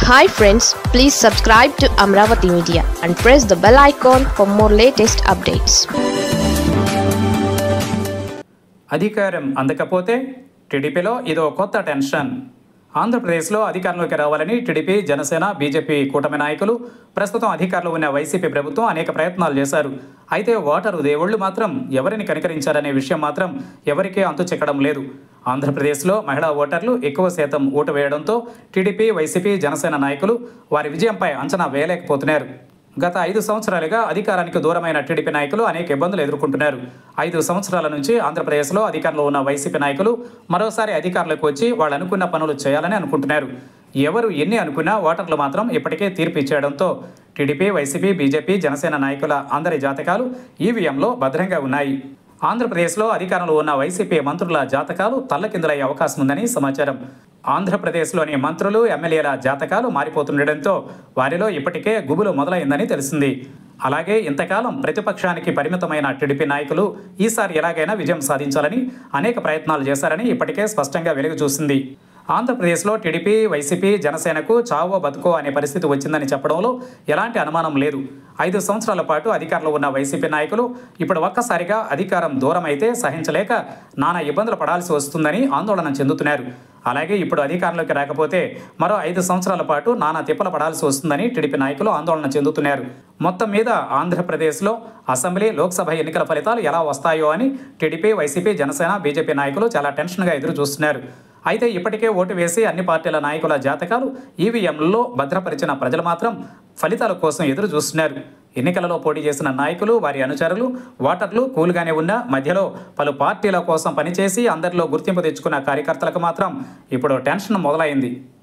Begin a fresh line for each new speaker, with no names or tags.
hi friends please subscribe to Amaravati media and press the bell icon for more latest updates
అధికారం అందకపోతే టీడీపీలో ఇదో కొత్త టెన్షన్ ఆంధ్రప్రదేశ్లో అధికారంలోకి రావాలని టీడీపీ జనసేన బీజేపీ కూటమి నాయకులు ప్రస్తుతం అధికారంలో ఉన్న వైసీపీ ప్రభుత్వం అనేక ప్రయత్నాలు చేశారు అయితే ఓటరు దేవుళ్ళు మాత్రం ఎవరిని కనికరించారనే విషయం మాత్రం ఎవరికీ అంతు చెక్కడం లేదు ఆంధ్రప్రదేశ్లో మహిళా ఓటర్లు ఎక్కువ శాతం ఓటు వేయడంతో టీడీపీ వైసీపీ జనసేన నాయకులు వారి విజయంపై అంచనా వేయలేకపోతున్నారు గత ఐదు సంవత్సరాలుగా అధికారానికి దూరమైన టీడీపీ నాయకులు అనేక ఇబ్బందులు ఎదుర్కొంటున్నారు ఐదు సంవత్సరాల నుంచి ఆంధ్రప్రదేశ్లో అధికారంలో ఉన్న వైసీపీ నాయకులు మరోసారి అధికారంలోకి వచ్చి వాళ్ళు అనుకున్న పనులు చేయాలని అనుకుంటున్నారు ఎవరు ఎన్ని అనుకున్నా ఓటర్లు మాత్రం ఇప్పటికే తీర్పు ఇచ్చేయడంతో టీడీపీ వైసీపీ బీజేపీ జనసేన నాయకుల అందరి జాతకాలు ఈవీఎంలో భద్రంగా ఉన్నాయి ఆంధ్రప్రదేశ్లో అధికారంలో ఉన్న వైసీపీ మంత్రుల జాతకాలు తల్లకిందులయ్యే అవకాశం ఉందని సమాచారం ఆంధ్రప్రదేశ్లోని మంత్రులు ఎమ్మెల్యేల జాతకాలు మారిపోతుండటంతో వారిలో ఇప్పటికే గుబులు మొదలైందని తెలిసింది అలాగే ఇంతకాలం ప్రతిపక్షానికి పరిమితమైన టీడీపీ నాయకులు ఈసారి ఎలాగైనా విజయం సాధించాలని అనేక ప్రయత్నాలు చేశారని ఇప్పటికే స్పష్టంగా వెలుగు చూసింది ఆంధ్రప్రదేశ్లో టీడీపీ వైసీపీ జనసేనకు చావో బతుకో అనే పరిస్థితి వచ్చిందని చెప్పడంలో ఎలాంటి అనుమానం లేదు ఐదు సంవత్సరాల పాటు అధికారంలో ఉన్న వైసీపీ నాయకులు ఇప్పుడు ఒక్కసారిగా అధికారం దూరం అయితే సహించలేక నానా ఇబ్బందులు పడాల్సి వస్తుందని ఆందోళన చెందుతున్నారు అలాగే ఇప్పుడు అధికారంలోకి రాకపోతే మరో ఐదు సంవత్సరాల పాటు నానా తిప్పలు పడాల్సి వస్తుందని టీడీపీ నాయకులు ఆందోళన చెందుతున్నారు మొత్తం మీద ఆంధ్రప్రదేశ్లో అసెంబ్లీ లోక్సభ ఎన్నికల ఫలితాలు ఎలా వస్తాయో అని టీడీపీ వైసీపీ జనసేన బీజేపీ నాయకులు చాలా టెన్షన్గా ఎదురు చూస్తున్నారు అయితే ఇప్పటికే ఓటు వేసి అన్ని పార్టీల నాయకుల జాతకాలు ఈవీఎంలలో భద్రపరిచిన ప్రజలు మాత్రం ఫలితాల కోసం ఎదురు చూస్తున్నారు ఎన్నికలలో పోటీ చేసిన నాయకులు వారి అనుచరులు ఓటర్లు కూల్గానే ఉన్న మధ్యలో పలు పార్టీల కోసం పనిచేసి అందరిలో గుర్తింపు తెచ్చుకున్న కార్యకర్తలకు మాత్రం ఇప్పుడు టెన్షన్ మొదలైంది